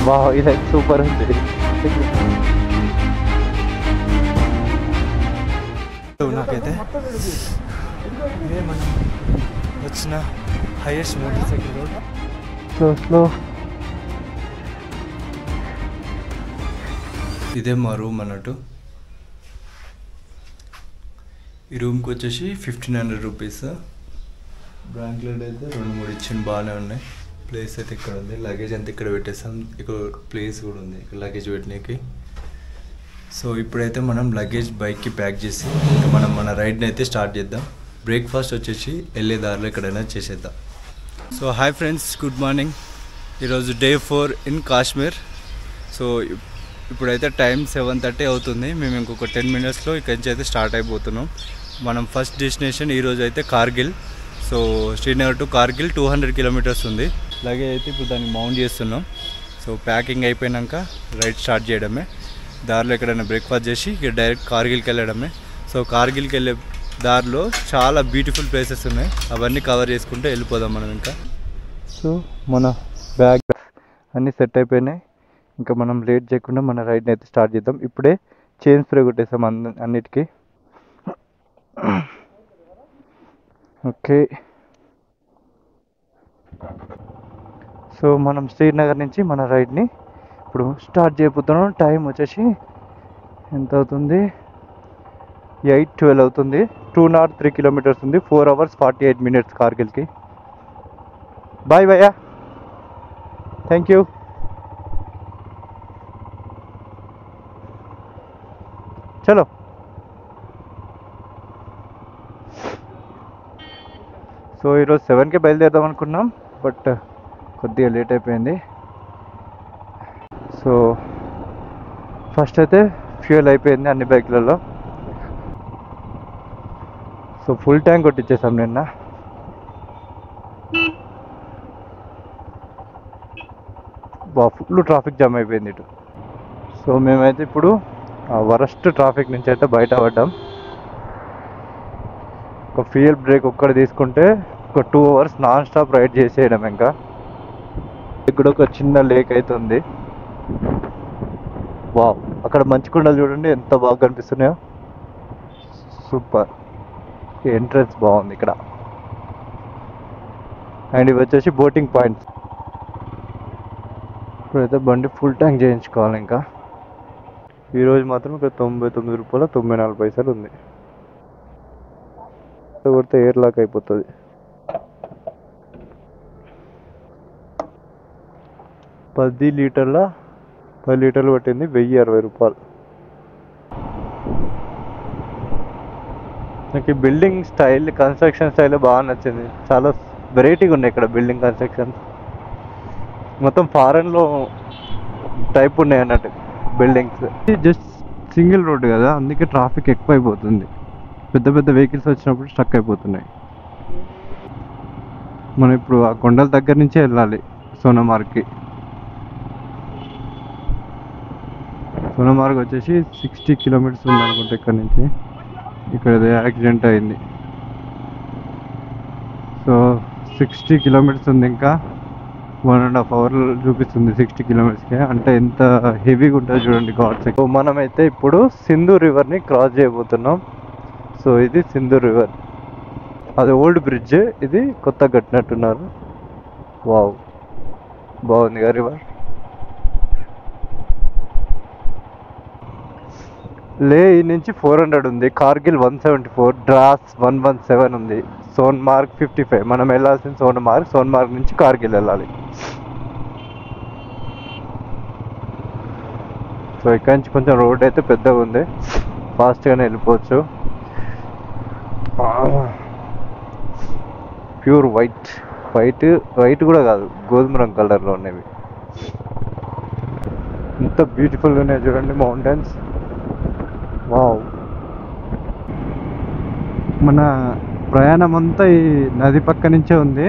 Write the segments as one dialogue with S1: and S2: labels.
S1: వా ఇదైతే సూపర్ ఉంది నాకైతే ఇదే మనం వచ్చిన highest motorcycle road slow slow ఇదే మా రూమ్ అన్నట్టు ఈ రూమ్కి వచ్చేసి ఫిఫ్టీన్ హండ్రెడ్ రూపీస్ బ్రాంక్లెట్ అయితే రెండు మూడు ఇచ్చిన బాగానే ఉన్నాయి ప్లేస్ అయితే ఇక్కడ ఉంది లగేజ్ అంతా ఇక్కడ పెట్టేస్తాం ఇక్కడ ప్లేస్ కూడా ఉంది ఇక్కడ లగేజ్ పెట్టడానికి సో ఇప్పుడైతే మనం లగేజ్ బైక్కి ప్యాక్ చేసి ఇంకా మనం మన రైడ్ని అయితే స్టార్ట్ చేద్దాం బ్రేక్ఫాస్ట్ వచ్చేసి వెళ్ళే దారిలో ఎక్కడైనా చేసేద్దాం so hi friends good morning ఈరోజు day four in Kashmir so ఇప్- ఇప్పుడైతే టైం సెవెన్ థర్టీ అవుతుంది మేము ఇంకొక టెన్ మినిట్స్లో ఇక్కడి నుంచి అయితే స్టార్ట్ అయిపోతున్నాం మనం ఫస్ట్ డెస్టినేషన్ ఈరోజు అయితే Kargil so Srinagar to Kargil two hundred kilometres ఉంది అలాగే అయితే ఇప్పుడు దాన్ని మౌంట్ చేస్తున్నాం సో ప్యాకింగ్ అయిపోయినాక రైడ్ స్టార్ట్ చేయడమే దారిలో ఎక్కడైనా బ్రేక్ఫాస్ట్ చేసి ఇక డైరెక్ట్ కార్గిల్కి వెళ్ళడమే సో కార్గిల్కి వెళ్ళే దారిలో చాలా బ్యూటిఫుల్ ప్లేసెస్ ఉన్నాయి అవన్నీ కవర్ చేసుకుంటూ వెళ్ళిపోదాం మనం ఇంకా సో మన బ్యాగ్ అన్నీ సెట్ అయిపోయినాయి ఇంకా మనం లేట్ చేయకుండా మన రైడ్ని అయితే స్టార్ట్ చేద్దాం ఇప్పుడే చైన్ స్ప్రే కొట్టేసాం అన్ని అన్నిటికీ ఓకే సో మనం శ్రీనగర్ నుంచి మన రైడ్ని ఇప్పుడు స్టార్ట్ చేయబోతున్నాం టైం వచ్చేసి ఎంత అవుతుంది ఎయిట్ ట్వెల్వ్ అవుతుంది టూ నాట్ త్రీ కిలోమీటర్స్ ఉంది four hours forty eight minutes కార్గిల్కి బాయ్ భయ్యా థ్యాంక్ యూ చలో సో ఈరోజు సెవెన్కి బయలుదేరదాం అనుకున్నాం బట్ కొద్దిగా లేట్ అయిపోయింది సో ఫస్ట్ అయితే ఫ్యూయల్ అయిపోయింది అన్ని బైక్లలో సో ఫుల్ ట్యాంక్ కొట్టించేసాం నిన్న బా ఫుల్ ట్రాఫిక్ జామ్ అయిపోయింది ఇటు సో మేమైతే ఇప్పుడు ఆ వరస్ట్ ట్రాఫిక్ నుంచి అయితే బయటపడ్డాం ఒక ఫ్యూయల్ బ్రేక్ ఒక్కటి తీసుకుంటే ఒక two hours non stop ride చేసేయడం ఇంకా ఇక్కడ ఒక చిన్న లేక్ అయితే ఉంది వావ్ అక్కడ మంచు కొండలు చూడండి ఎంత బాగా కనిపిస్తున్నాయో సూపర్ ఎంట్రన్స్ బాగుంది ఇక్కడ అండ్ ఇవి వచ్చేసి బోటింగ్ పాయింట్స్ ఇప్పుడైతే బండి ఫుల్ ట్యాంక్ చేయించుకోవాలి ఇంకా ఈరోజు మాత్రం ఇక్కడ తొంభై తొమ్మిది రూపాయల తొంభై నాలుగు పైసలు ఉంది కొడితే ఎయిర్ లాక్ అయిపోతుంది పది లీటర్ల పది లీటర్లు పట్టింది వెయ్యి అరవై రూపాయలు నాకు ఈ బిల్డింగ్ స్టైల్ కన్స్ట్రక్షన్ స్టైల్ బాగా నచ్చింది చాలా వెరైటీగా ఉన్నాయి ఇక్కడ బిల్డింగ్ కన్స్ట్రక్షన్ మొత్తం ఫారెన్లో టైప్ ఉన్నాయి అన్నట్టు బిల్డింగ్స్ జస్ట్ సింగిల్ రోడ్ కదా అందుకే ట్రాఫిక్ ఎక్కువ అయిపోతుంది పెద్ద పెద్ద వెహికల్స్ వచ్చినప్పుడు స్టక్ అయిపోతున్నాయి మనం ఇప్పుడు ఆ కొండల దగ్గర నుంచే వెళ్ళాలి సోనమార్గ్కి సోనమార్గ్ వచ్చేసి సిక్స్టీ కిలోమీటర్స్ ఉంది అనుకుంటా ఇక్కడ నుంచి ఇక్కడ ఏదో యాక్సిడెంట్ అయింది సో సిక్స్టీ కిలోమీటర్స్ ఉంది ఇంకా వన్ అండ్ హాఫ్ అవర్ చూపిస్తుంది సిక్స్టీ కిలోమీటర్స్కి అంటే ఎంత హెవీగా ఉంటుంది చూడండి ఘాట్స్ సో మనమైతే ఇప్పుడు సింధు రివర్ని క్రాస్ చేయబోతున్నాం సో ఇది సింధు రివర్ అది ఓల్డ్ బ్రిడ్జ్ ఇది కొత్త కట్టినట్టున్నారు వావ్ బాగుంది కదా రివర్ లే ఈ నుంచి ఫోర్ హండ్రెడ్ ఉంది Kargil one seventy four Dras one one seven ఉంది సోన్ మార్క్ ఫిఫ్టీ ఫైవ్ మనం వెళ్ళాల్సిన సోన్ మార్క్ సోన్ మార్క్ నుంచి కార్గిల్ వెళ్ళాలి సో ఇక్కడ నుంచి కొంచెం రోడ్ అయితే పెద్దగా ఉంది ఫాస్ట్గానే వెళ్ళిపోవచ్చు ప్యూర్ వైట్ వైట్ వైట్ కూడా కాదు గోధుమ రంగు కలర్లో ఉన్నవి ఎంత బ్యూటిఫుల్గా ఉన్నాయి చూడండి మౌంటైన్స్ వావ్ మన ప్రయాణం అంతా ఈ నది పక్క నుంచే ఉంది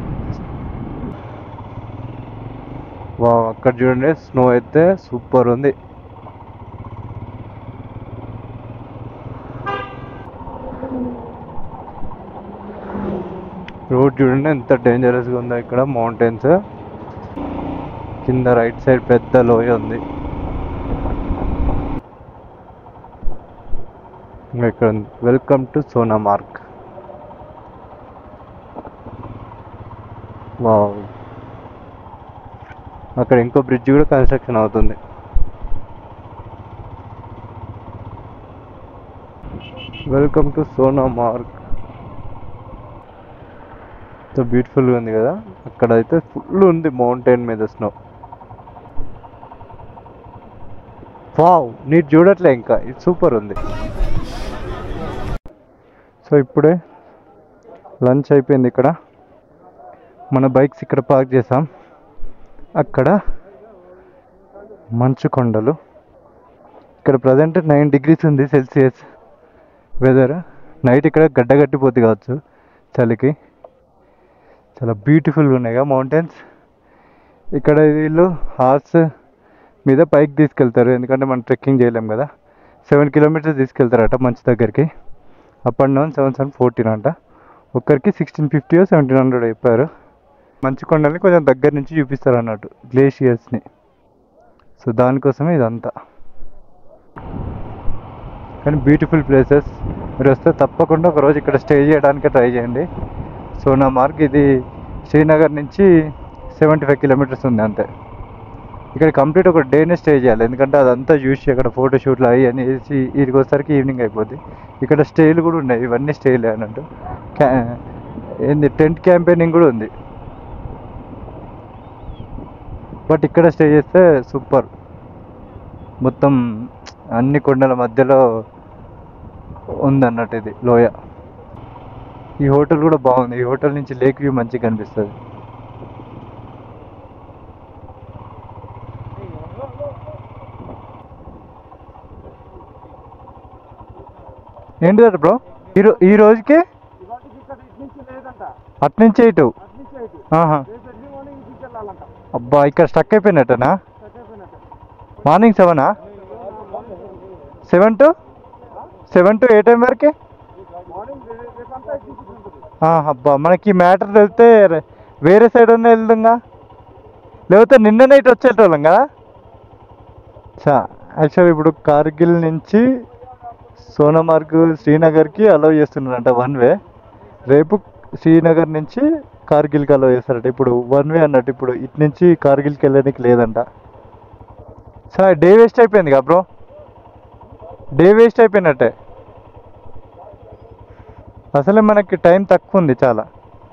S1: వావ్ అక్కడ చూడండి స్నో అయితే సూపర్ ఉంది రోడ్ చూడండి ఎంత డేంజరస్గా ఉందో ఇక్కడ మౌంటైన్స్ కింద రైట్ సైడ్ పెద్ద లోయ ఉంది ఇంకా ఇక్కడ ఉంది వెల్కమ్ టు సోనామార్గ్ వావ్ అక్కడ ఇంకో బ్రిడ్జ్ కూడా కన్స్ట్రక్షన్ అవుతుంది వెల్కమ్ టు సోనామార్గ్ సో బ్యూటిఫుల్గా ఉంది కదా అక్కడ అయితే ఫుల్ ఉంది మౌంటైన్ మీద స్నో వావ్ నీకు చూడట్లే ఇంకా ఇది సూపర్ ఉంది సో ఇప్పుడే లంచ్ అయిపోయింది ఇక్కడ మన బైక్స్ ఇక్కడ పార్క్ చేసాం అక్కడ మంచు కొండలు ఇక్కడ ప్రజెంట్ నైన్ డిగ్రీస్ ఉంది సెల్సియస్ వెదర్ నైట్ ఇక్కడ గడ్డ కట్టిపోద్ది కావచ్చు చలికి చాలా బ్యూటిఫుల్గా ఉన్నాయి మౌంటైన్స్ ఇక్కడ వీళ్ళు హార్స్ మీద పైకి తీసుకెళ్తారు ఎందుకంటే మనం ట్రెక్కింగ్ చేయలేం కదా సెవెన్ కిలోమీటర్స్ తీసుకెళ్తారట మంచి దగ్గరికి up and down seven seven fourteen అంట ఒక్కరికి సిక్స్టీన్ ఫిఫ్టీ సెవెంటీన్ హండ్రెడ్ చెప్పారు మంచు కొండల్ని కొంచెం దగ్గర నుంచి చూపిస్తారు అన్నట్టు గ్లేషియర్స్ని సో దానికోసమే ఇదంతా కానీ బ్యూటిఫుల్ ప్లేసెస్ మీరు వస్తే తప్పకుండా ఒకరోజు ఇక్కడ స్టే చేయడానికి ట్రై చేయండి సోనామార్గ్ ఇది శ్రీనగర్ నుంచి సెవెంటీ ఫైవ్ కిలోమీటర్స్ ఉంది అంతే ఇక్కడ కంప్లీట్ ఒక డేనే స్టే చేయాలి ఎందుకంటే అదంతా చూసి అక్కడ ఫోటో షూట్లు అవి అని వేసి వీటికి వచ్చేసరికి ఈవినింగ్ అయిపోద్ది ఇక్కడ స్టేలు కూడా ఉన్నాయి ఇవన్నీ స్టేలే అన్నట్టు క్యా ఏంది టెంట్ క్యాంపెయినింగ్ కూడా ఉంది బట్ ఇక్కడ స్టే చేస్తే సూపర్ మొత్తం అన్ని కొండల మధ్యలో ఉందన్నట్టు ఇది లోయ ఈ హోటల్ కూడా బాగుంది ఈ హోటల్ నుంచి లేక్ వ్యూ మంచిగా కనిపిస్తుంది ఏంటిదట బ్రో ఈ రో ఈ రోజుకి అట్నుంచి ఇటు ఆహా. అబ్బా ఇక్కడ స్టక్ అయిపోయినట్టనా మార్నింగ్ సెవెనా సెవెన్ టు సెవెన్ టు ఏ టైం వరకు అబ్బా మనకి మ్యాటర్ తెలిస్తే రే- వేరే సైడ్ ఉన్న వెళ్దాంగా లేకపోతే నిన్న నైట్ వచ్చేటోళ్ళం కదా చా యాక్చువల్ ఇప్పుడు కార్గిల్ నుంచి సోనమార్గ్ శ్రీనగర్కి అలౌ చేస్తున్నారంట వన్ వే రేపు శ్రీనగర్ నుంచి కార్గిల్కి అలౌ చేస్తారట ఇప్పుడు వన్ వే అన్నట్టు ఇప్పుడు ఇటు నుంచి కార్గిల్కి వెళ్ళడానికి లేదంట సార్ డే వేస్ట్ అయిపోయింది కదా బ్రో డే వేస్ట్ అయిపోయినట్టే అసలే మనకి టైం తక్కువ ఉంది చాలా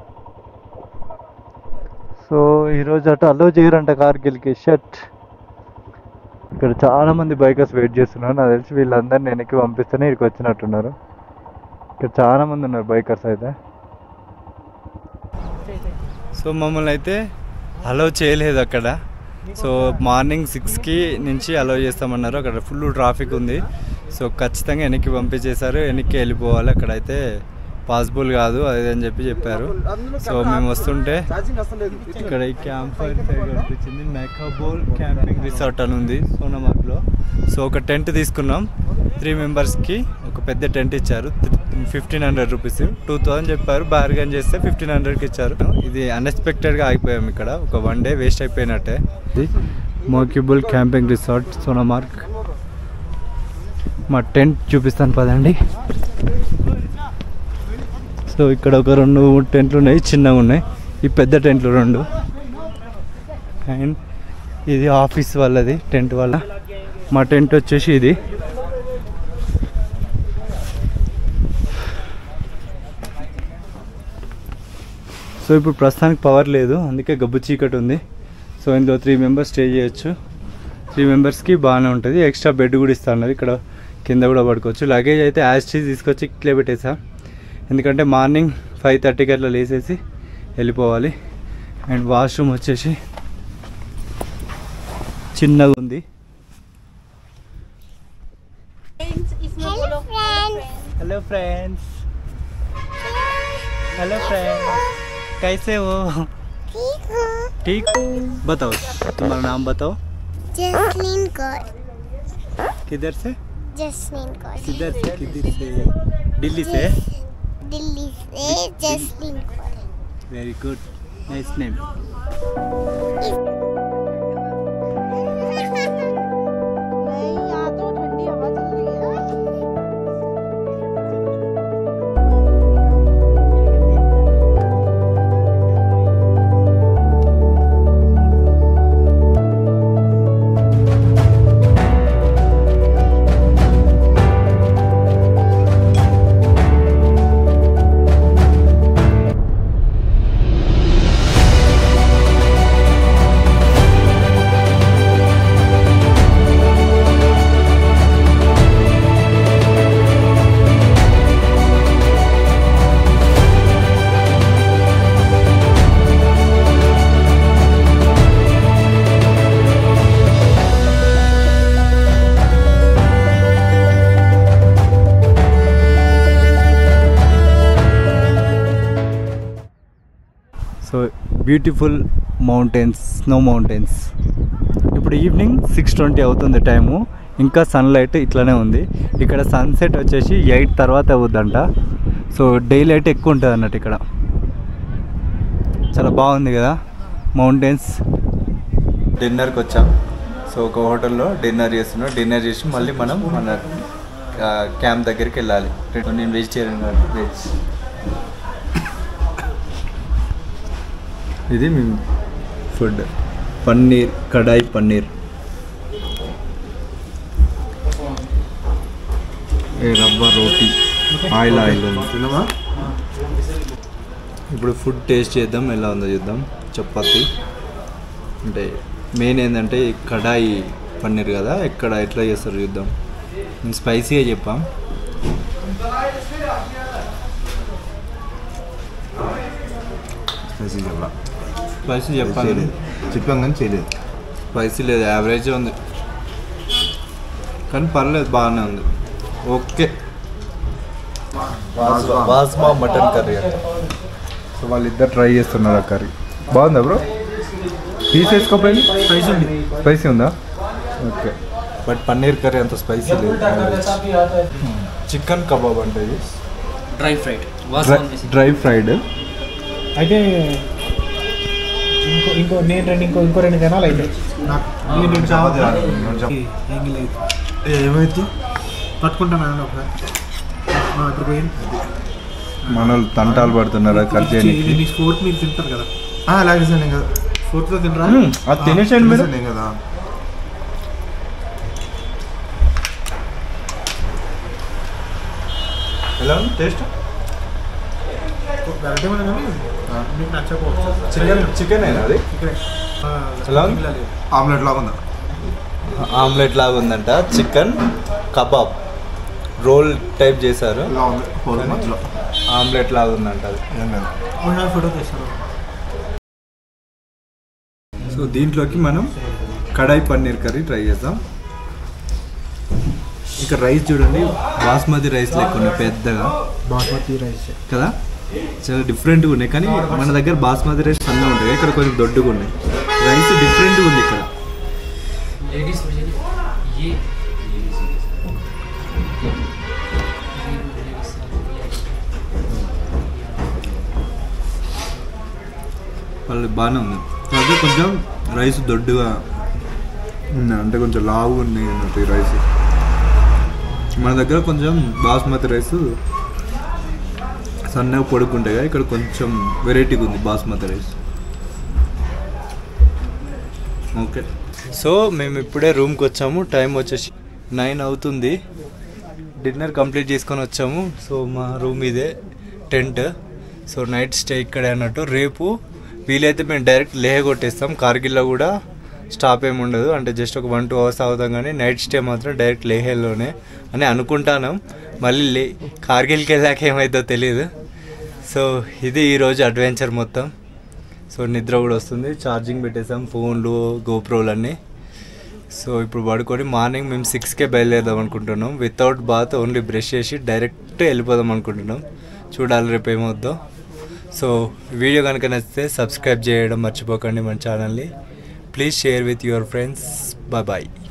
S1: సో ఈరోజు అటు అలో చేయరంట కార్గిల్కి షట్ ఇక్కడ చాలా మంది బైకర్స్ వెయిట్ చేస్తున్నారు నాకు తెలిసి వీళ్ళందరినీ వెనక్కి పంపిస్తేనే ఇక్కడికి వచ్చినట్టున్నారు ఇక్కడ చాలా మంది ఉన్నారు బైకర్స్ అయితే సో మమ్మల్ని అయితే అలో చేయలేదు అక్కడ సో మార్నింగ్ సిక్స్కి నుంచి అలో చేస్తామన్నారు అక్కడ ఫుల్ ట్రాఫిక్ ఉంది సో ఖచ్చితంగా వెనక్కి పంపించేశారు వెనక్కి వెళ్ళిపోవాలి అక్కడైతే పాసిబుల్ కాదు అది అని చెప్పి చెప్పారు సో మేము వస్తుంటే ఇక్కడ ఈ క్యాంప్ ఫైర్ సైడ్ కనిపించింది మెకాబోల్ క్యాంపింగ్ రిసార్ట్ అని ఉంది సోనామార్గ్లో సో ఒక టెంట్ తీసుకున్నాం త్రీ మెంబర్స్కి ఒక పెద్ద టెంట్ ఇచ్చారు fifteen hundred rupees two thousand చెప్పారు బార్గెన్ చేస్తే ఫిఫ్టీన్ హండ్రెడ్కి ఇచ్చారు ఇది అన్ఎక్స్పెక్టెడ్గా ఆగిపోయాం ఇక్కడ ఒక వన్ డే వేస్ట్ అయిపోయినట్టే ఇది మోక్యుబుల్ క్యాంపింగ్ రిసార్ట్ సోనామార్గ్ మా టెంట్ చూపిస్తాను పదండి సో ఇక్కడ ఒక రెండు మూడు టెంట్లు ఉన్నాయి చిన్నగా ఉన్నాయి ఈ పెద్ద టెంట్లు రెండు అండ్ ఇది ఆఫీస్ వాళ్ళది టెంట్ వాళ్ళ మా టెంట్ వచ్చేసి ఇది సో ఇప్పుడు ప్రస్తుతానికి పవర్ లేదు అందుకే గబ్బు చీకటి ఉంది సో ఇందులో త్రీ మెంబర్స్ స్టే చేయొచ్చు త్రీ మెంబర్స్కి బాగానే ఉంటుంది ఎక్స్ట్రా బెడ్ కూడా ఇస్తా అన్నది ఇక్కడ కింద కూడా పడుకోవచ్చు లగేజ్ అయితే యాజ్ చీజ్ తీసుకొచ్చి ఇట్లే పెట్టేసా ఎందుకంటే మార్నింగ్ ఫైవ్ థర్టీకి అట్లా లేసేసి వెళ్ళిపోవాలి అండ్ వాష్రూమ్ వచ్చేసి చిన్నగా ఉంది
S2: Hello friends.
S1: Hello friends hello friends कैसे हो
S2: ठीक हो
S1: ठीक बताओ तुम्हारा नाम बताओ
S2: जसलीन कौर
S1: किधर से
S2: जसलीन कौर
S1: किधर से किधर से दिल्ली से
S2: दिल्ली से Jasleen Kaur
S1: very good nice name beautiful mountains snow mountains ఇప్పుడు ఈవినింగ్ సిక్స్ ట్వంటీ అవుతుంది టైము ఇంకా సన్లైట్ ఇట్లానే ఉంది ఇక్కడ సన్సెట్ వచ్చేసి ఎయిట్ తర్వాత అవుద్దంట సో డే లైట్ ఎక్కువ ఉంటుంది అన్నట్టు ఇక్కడ చాలా బాగుంది కదా మౌంటైన్స్ డిన్నర్కి వచ్చాం సో ఒక హోటల్లో డిన్నర్ చేస్తున్నాం డిన్నర్ చేసి మళ్ళీ మనం మన క్యాంప్ దగ్గరికి వెళ్ళాలి నేను వెజిటేరియన్ కాబట్టి వెజ్ ఇది మేము ఫుడ్ పన్నీర్ కడాయి పన్నీర్ ఏ రవ్వ రోటీ ఆయిల్ ఆయిల్
S3: తినవా
S1: ఇప్పుడు ఫుడ్ టేస్ట్ చేద్దాం ఎలా ఉందో చూద్దాం చపాతి అంటే మెయిన్ ఏంటంటే ఈ కడాయి పన్నీర్ కదా ఇక్కడ ఎట్లా చేస్తారు చూద్దాం నేను స్పైసీగా చెప్పాం
S3: స్పైసీ చెప్పా
S1: స్పైసీ చెప్పాను
S3: చేయలేదు చెప్పాం కానీ చేయలేదు
S1: స్పైసీ లేదు యావరేజ్ ఉంది కానీ పర్లేదు బాగానే ఉంది ఓకే వాజ్మా మటన్ కర్రీ సో వాళ్ళిద్దరు ట్రై చేస్తున్నారు ఆ కర్రీ బాగుందా బ్రో పీస్ వేసుకోపోయింది స్పైసీ ఉంది స్పైసీ ఉందా ఓకే బట్ పన్నీర్ కర్రీ అంత స్పైసీ లేదు చికెన్ కబాబ్ అంటే ఇది
S4: డ్రై ఫ్రైడ్
S1: డ్రై ఫ్రైడ్
S5: అయితే ఇంకో ఇంకో నేను రెండు ఇంకో ఇంకో రెండు జనాలు అయితే నేను రెండు
S3: చపాతీ
S5: చావాలి
S3: రాదు, రెండు చపాతీ.
S5: ఏం లేదు
S3: ఏమైతే
S5: పట్టుకుంటాను అన్న ఒకసారి ఆ, ఇప్పుడు పోయింది
S1: మన వాళ్ళు తంటాలు పడుతున్నారు కట్ చేయడానికి
S5: మీ ఫోర్త్ మీరు తింటారు కదా
S3: అలాగే సార్ నేను కదా
S5: ఫోర్త్లో తినరా
S1: మ్మ్, అది తినేసండి మీరు
S3: తినేసాను నేను కదా
S1: ఎలా ఉంది టేస్ట్
S5: వెరైటీ ఉంది కానీ మీకు నచ్చకపోవచ్చు
S1: చికెన్ చికెన్ అది
S5: చికెన్
S1: ఎలా ఉంది?
S3: ఆమ్లెట్ లాగా ఉందా
S1: ఆమ్లెట్ లాగా ఉందంట చికెన్ కబాబ్ రోల్ టైప్ చేశారు
S3: ఇలా ఉంది హోల్ మధ్యలో
S1: ఆమ్లెట్ లాగా ఉందంట అది
S3: ఏం లేదు
S5: ఫోటో తీస్తారు
S1: సో దీంట్లోకి మనం కడాయి పన్నీర్ కర్రీ ట్రై చేద్దాం ఇక రైస్ చూడండి బాస్మతి రైస్ లెక్క ఉన్నాయి పెద్దగా
S5: బాస్మతి రైస్
S1: కదా చాలా డిఫరెంట్గా ఉన్నాయి కానీ మన దగ్గర బాస్మతి రైస్ సన్నగా ఉంటాయి ఇక్కడ కొంచెం దొడ్డుగా ఉన్నాయి రైస్ డిఫరెంట్గా ఉంది ఇక్కడ
S4: लेडीज ये
S1: వాళ్ళు బాగానే ఉంది కాకపోతే కొంచెం రైస్ దొడ్డుగా ఉన్నాయి అంటే కొంచెం లావు ఉన్నాయి అన్నట్టు ఈ రైస్ మన దగ్గర కొంచెం బాస్మతి రైస్ సన్నగా పొడుకుంటాయి కదా ఇక్కడ కొంచెం వెరైటీగా ఉంది బాస్మతి రైస్ ఓకే సో మేము ఇప్పుడే రూమ్కి వచ్చాము టైం వచ్చేసి నైన్ అవుతుంది డిన్నర్ కంప్లీట్ చేసుకొని వచ్చాము సో మా రూమ్ ఇదే టెంట్ సో నైట్ స్టే ఇక్కడే అన్నట్టు రేపు వీలైతే మేము డైరెక్ట్ లేహ కొట్టేస్తాం కార్గిల్లో కూడా స్టాప్ ఏమి ఉండదు అంటే జస్ట్ ఒక వన్ టూ అవర్స్ అవుతాం కానీ నైట్ స్టే మాత్రం డైరెక్ట్ లేహేలోనే అని అనుకుంటాను మళ్ళీ లే కార్గిల్కి వెళ్ళాక ఏమైందో తెలియదు సో ఇది ఈరోజు అడ్వెంచర్ మొత్తం సో నిద్ర కూడా వస్తుంది ఛార్జింగ్ పెట్టేసాం ఫోన్లు గోప్రోలు అన్నీ సో ఇప్పుడు పడుకొని మార్నింగ్ మేము సిక్స్కే బయలుదేరదాం అనుకుంటున్నాం వితౌట్ బాత్ ఓన్లీ బ్రష్ చేసి డైరెక్ట్ వెళ్ళిపోదాం అనుకుంటున్నాం చూడాలి రేపు ఏమవుద్దో సో వీడియో కనుక నచ్చితే సబ్స్క్రైబ్ చేయడం మర్చిపోకండి మన ఛానల్ని please share with your friends bye bye